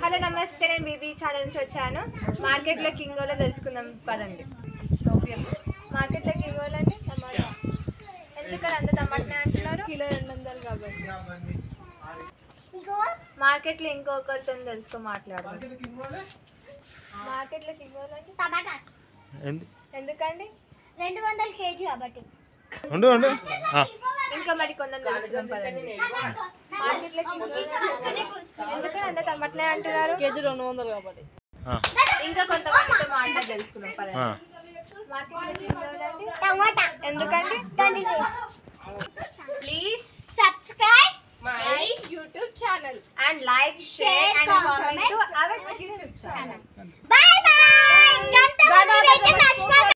Hello నమస్తే నేను BB channel నుంచి వచ్చాను మార్కెట్లో కింగోలో తెలుసుకుందాం పదండి మార్కెట్లో కింగోలో అంటే టమాటా ఎందుకని అంత టమాటా అంటున్నారు కిలో రెండు వందలు కాబట్టి మార్కెట్లో ఇంకొకరితో తెలుసుకో మాట్లాడు మార్కెట్లో కింగోలో అంటే టమాటా ఎందు- ఎందుకండి రెండు వందల కేజీ కాబట్టి ఉండు ఉండు ఆ, ఇంకా మరి కొందరు తెలుసుకుందాం పదండి మార్కెట్లో కింగోలో ఎందుకని అంత టమాటా అంటున్నారు కేజీ రెండు వందలు కాబట్టి ఆ, ఇంకా కొంతమందితో మాట్లాడి తెలుసుకుందాం ఆ. పదండి మార్కెట్లో కింగోలో అంటే టమాటా ఎందుకండి